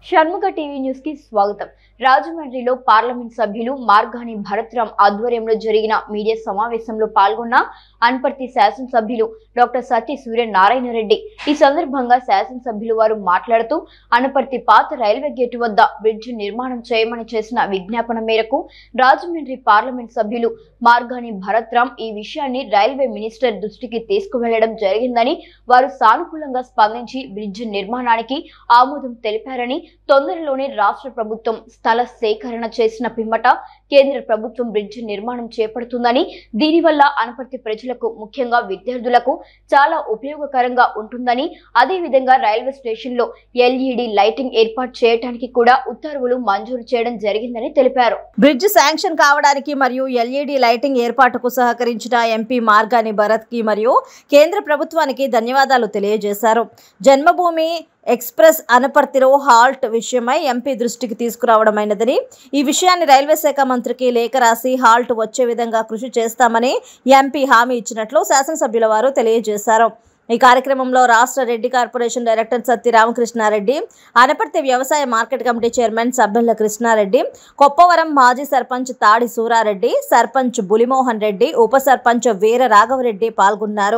Shanmukha TV news కి స్వాగతం రాజమండ్రిలో పార్లమెంట్ సభ్యులు మార్గాని భరత్రాం ఆధ్వర్యంలో జరిగిన మీడియా సమావేశంలో పాల్గొన్న అన్పర్తి శాసనసభ్యులు డాక్టర్ సత్య సూర్య నారాయణ రెడ్డి ఈ సందర్భంగా శాసనసభ్యులు వారు మాట్లాడుతూ అనపర్తి పాత రైల్వే గేటు వద్ద బ్రిడ్జ్ నిర్మాణం చేయమని చేసిన విజ్ఞాపన మేరకు రాజమండ్రి పార్లమెంట్ సభ్యులు మార్గాని భరత్రాం ఈ విషయాన్ని రైల్వే మినిస్టర్ దృష్టికి తీసుకువెళ్లడం జరిగిందని వారు సానుకూలంగా స్పందించి బ్రిడ్జ్ నిర్మాణానికి ఆమోదం తెలిపారని తొందరలోనే రాష్ట్ర ప్రభుత్వం స్థల సేకరణ చేసిన పిమ్మట కేంద్ర ప్రభుత్వం బ్రిడ్జ్ నిర్మాణం చేపడుతుందని దీనివల్ల అనపర్తి ప్రజలకు ముఖ్యంగా విద్యార్థులకు చాలా ఉపయోగకరంగా ఉంటుందని అదే విధంగా రైల్వే స్టేషన్ లో ఎల్ఈడి లైటింగ్ ఏర్పాటు చేయడానికి కూడా ఉత్తర్వులు మంజూరు చేయడం జరిగిందని తెలిపారు బ్రిడ్జ్ శాంక్షన్ కావడానికి మరియు ఎల్ఈడి లైటింగ్ ఏర్పాటుకు సహకరించిన ఎంపీ మార్గాని భరత్ కి మరియు కేంద్ర ప్రభుత్వానికి ధన్యవాదాలు తెలియజేశారు జన్మభూమి ఎక్స్ప్రెస్ అనపర్తిలో హాల్ట్ విషయమై ఎంపీ దృష్టికి తీసుకురావడమైనదని ఈ విషయాన్ని రైల్వే శాఖ మంత్రికి లేఖ రాసి హాల్ట్ వచ్చే విధంగా కృషి చేస్తామని ఎంపీ హామీ ఇచ్చినట్లు శాసనసభ్యుల వారు తెలియజేశారు ఈ కార్యక్రమంలో రాష్ట్ర రెడ్డి కార్పొరేషన్ డైరెక్టర్ సత్య రామకృష్ణారెడ్డి అనపర్తి వ్యవసాయ market committee chairman Sabbella Krishna Reddy Koppavaram మాజీ సర్పంచ్ తాడి సూరారెడ్డి సర్పంచ్ బులిమోహన్ రెడ్డి ఉప సర్పంచ్ వీర రాఘవరెడ్డి పాల్గొన్నారు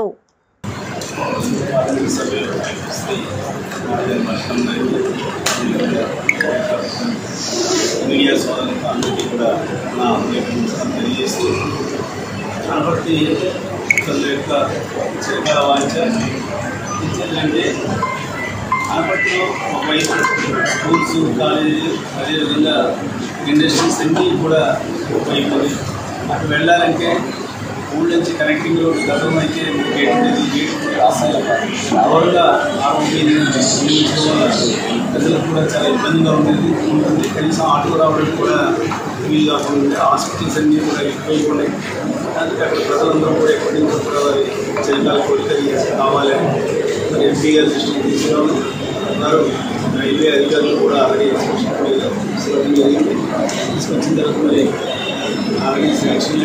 మీడియా సోదరులకు అందరికీ కూడా నా నమస్కారం తెలియజేస్తూ అనపర్తి ప్రజల యొక్క చిరకాల వాంఛ ఏంటంటే అనపర్తిలో ఒకవైపు స్కూల్స్ కాలేజీలు అదేవిధంగా ఇండస్ట్రీస్ అన్నీ కూడా ఒకవైపు ఉంది. అటు వెళ్ళాలంటే ఊళ్ళ నుంచి కనెక్టింగ్ రోడ్ గతంలో అయితే గేట్ ఉండేది గేట్ అసలు ఎవరుగా ఆరోగ్య నిర్మించడం వల్ల ప్రజలకు కూడా చాలా ఇబ్బందిగా ఉండేది ఉంటుంది కనీసం ఆటో రావడానికి కూడా వీలు కాకుండా హాస్పిటల్స్ అన్నీ కూడా ఎక్కువైపోయినాయి అందుకే అక్కడ ప్రజలందరూ కూడా ఎప్పటి నుంచో కూడా వారి చిరకాల కోరికలు కావాలని మరి ఎంపీ గారి దృష్టికి తీసుకురావడం ఉన్నారు రైల్వే అధికారులు కూడా ఆల్రెడీ తీసుకురావడం జరిగింది తీసుకొచ్చిన తర్వాత మరి ఆల్రెడీ శాంక్షన్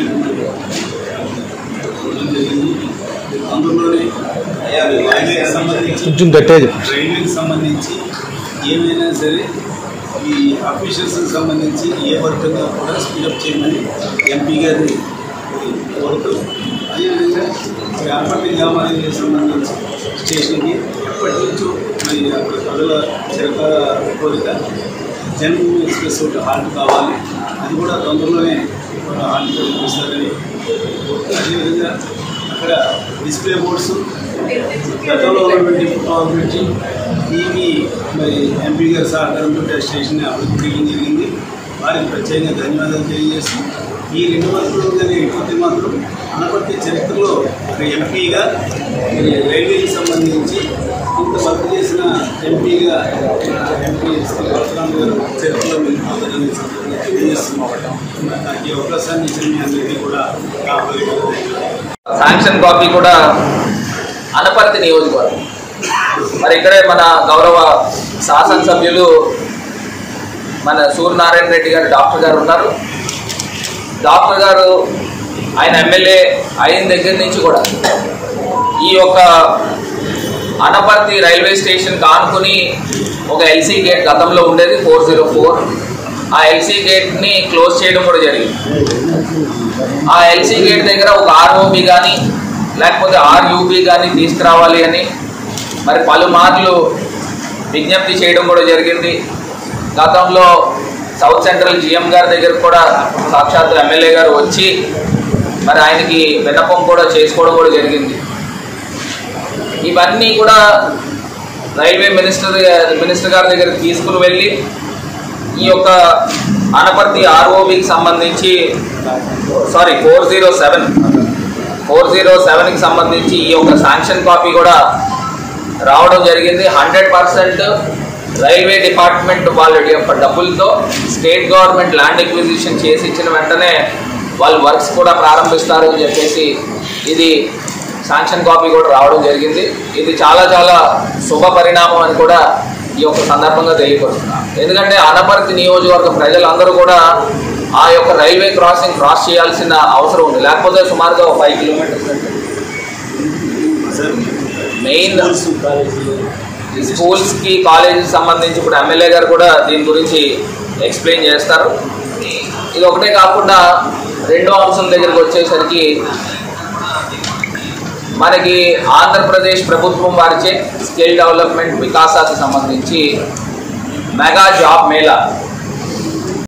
చూడడం జరిగింది అందులోనే రైల్వేకి సంబంధించి కొంచెం గట్టిగా చెప్పు. రైల్వేకి సంబంధించి ఏమైనా సరే ఈ అఫీషియల్స్కి సంబంధించి ఏ వర్క్ అయినా కూడా స్పీడప్ చేయమని ఎంపీ గారి కోరుతూ అదేవిధంగా మరి అనపర్తి గ్రామానికి సంబంధించి స్టేషన్కి ఎప్పటి నుంచో మరి అక్కడ ప్రజల చిరకాల కోరిక జన్మభూమి ఎక్స్ప్రెస్ ఒకటి హాల్ట్ కావాలి అది కూడా తొందరలోనే హాల్ట్ కల్పిస్తారని అదేవిధంగా అక్కడ డిస్ప్లే బోర్డ్స్ గతంలో ఉన్నటువంటి గవర్నమెంట్ టీవీ మరి ఎంపీ గారి సహకారంతో స్టేషన్ అభివృద్ధి చేయడం జరిగింది వారికి ప్రత్యేకంగా ధన్యవాదాలు తెలియజేస్తూ ఈ రెండు వర్కులు కానీ అయిపోతే మాత్రం అనపర్తి చరిత్రలో ఒక ఎంపీగా మరి రైల్వేకి సంబంధించి ఇంత వర్క్ చేసిన ఎంపీగా ఎంపీ శ్రీ పరశురామ్ గారు చరిత్రలో మీరు తెలియజేస్తున్నాం నాకు ఈ అవకాశాన్ని ఇచ్చిన మీ అందరికీ కూడా కావాలి శాంక్షన్ కాపీ కూడా అనపర్తి నియోజకవర్గం మరి ఇక్కడే మన గౌరవ శాసనసభ్యులు మన సూర్యనారాయణ రెడ్డి గారు డాక్టర్ గారు ఉన్నారు డాక్టర్ గారు ఆయన ఎమ్మెల్యే అయిన దగ్గర నుంచి కూడా ఈ యొక్క అనపర్తి రైల్వే స్టేషన్ ఆనుకుని ఒక ఎల్సీ గేట్ గతంలో ఉండేది ఫోర్ జీరో ఫోర్ ఆ ఎల్సీ గేట్ని క్లోజ్ చేయడం కూడా జరిగింది ఆ ఎల్సీ గేట్ దగ్గర ఒక ఆర్ఓబి కానీ లేకపోతే ఆర్యూబి కానీ తీసుకురావాలి అని మరి పలుమార్లు విజ్ఞప్తి చేయడం కూడా జరిగింది గతంలో సౌత్ సెంట్రల్ జిఎం గారి దగ్గర కూడా సాక్షాత్ ఎమ్మెల్యే గారు వచ్చి మరి ఆయనకి విన్నపం కూడా చేసుకోవడం కూడా జరిగింది ఇవన్నీ కూడా రైల్వే మినిస్టర్ మినిస్టర్ గారి దగ్గర తీసుకుని వెళ్ళి ఈ యొక్క అనపర్తి ఆర్ఓబికి సంబంధించి sorry four zero seven four zero సెవెన్కి సంబంధించి ఈ యొక్క శాంక్షన్ కాపీ కూడా రావడం జరిగింది హండ్రెడ్ పర్సెంట్ రైల్వే డిపార్ట్మెంట్ వాళ్ళ యొక్క డబ్బులతో స్టేట్ గవర్నమెంట్ ల్యాండ్ ఎక్విజిషన్ చేసి ఇచ్చిన వెంటనే వాళ్ళు వర్క్స్ కూడా ప్రారంభిస్తారు అని చెప్పేసి ఇది శాంక్షన్ కాపీ కూడా రావడం జరిగింది ఇది చాలా చాలా శుభ పరిణామం అని కూడా ఈ యొక్క సందర్భంగా తెలియపరుస్తున్నాను ఎందుకంటే అనపర్తి నియోజకవర్గ ప్రజలందరూ కూడా ఆ యొక్క రైల్వే క్రాసింగ్ క్రాస్ చేయాల్సిన అవసరం ఉంది లేకపోతే సుమారుగా ఒక five kilometres sir main schools కాలేజీలు ఈ స్కూల్స్కి కాలేజెస్ సంబంధించి ఇప్పుడు ఎమ్మెల్యే గారు కూడా దీని గురించి ఎక్స్ప్లెయిన్ చేస్తారు ఇది ఒకటే కాకుండా రెండో అంశం దగ్గరికి వచ్చేసరికి మనకి ఆంధ్రప్రదేశ్ ప్రభుత్వం వారిచే స్కిల్ డెవలప్మెంట్ వికాసానికి సంబంధించి మెగా జాబ్ మేళా